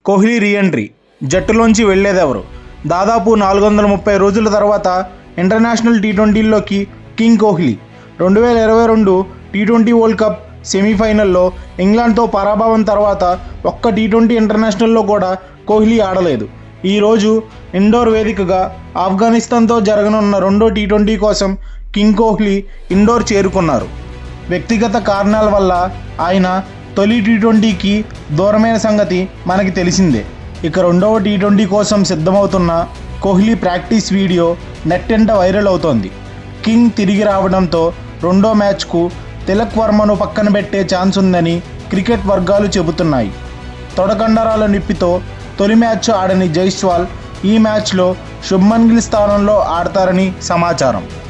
Kohli reentry జట్టులోంచి వెళ్లేదెవరు దాదాపు నాలుగు వందల ముప్పై రోజుల తర్వాత ఇంటర్నేషనల్ టీ ట్వంటీల్లోకి కింగ్ కోహ్లీ రెండు వేల ఇరవై రెండు టీ ట్వంటీ వరల్డ్ కప్ సెమీఫైనల్లో ఇంగ్లాండ్తో పరాభవం తర్వాత ఒక్క టీ ట్వంటీ ఇంటర్నేషనల్లో కూడా కోహ్లీ ఆడలేదు ఈరోజు ఇండోర్ వేదికగా ఆఫ్ఘనిస్తాన్తో జరగనున్న రెండో టీ ట్వంటీ కోసం కింగ్ కోహ్లీ ఇండోర్ చేరుకున్నారు వ్యక్తిగత కారణాల వల్ల ఆయన తొలి టీ ట్వంటీకి దూరమైన సంగతి మనకి తెలిసిందే ఇక రెండవ టీ ట్వంటీ కోసం సిద్ధమవుతున్న కోహ్లీ ప్రాక్టీస్ వీడియో నెట్టెంట వైరల్ అవుతోంది కింగ్ తిరిగి రావడంతో రెండో మ్యాచ్కు తిలక్ వర్మను పక్కన పెట్టే ఛాన్స్ ఉందని క్రికెట్ వర్గాలు చెబుతున్నాయి తొడకండరాల నిప్పితో తొలి మ్యాచ్ ఆడని జైస్వాల్ ఈ మ్యాచ్లో శుభ్మన్ గిల్ స్థానంలో ఆడతారని సమాచారం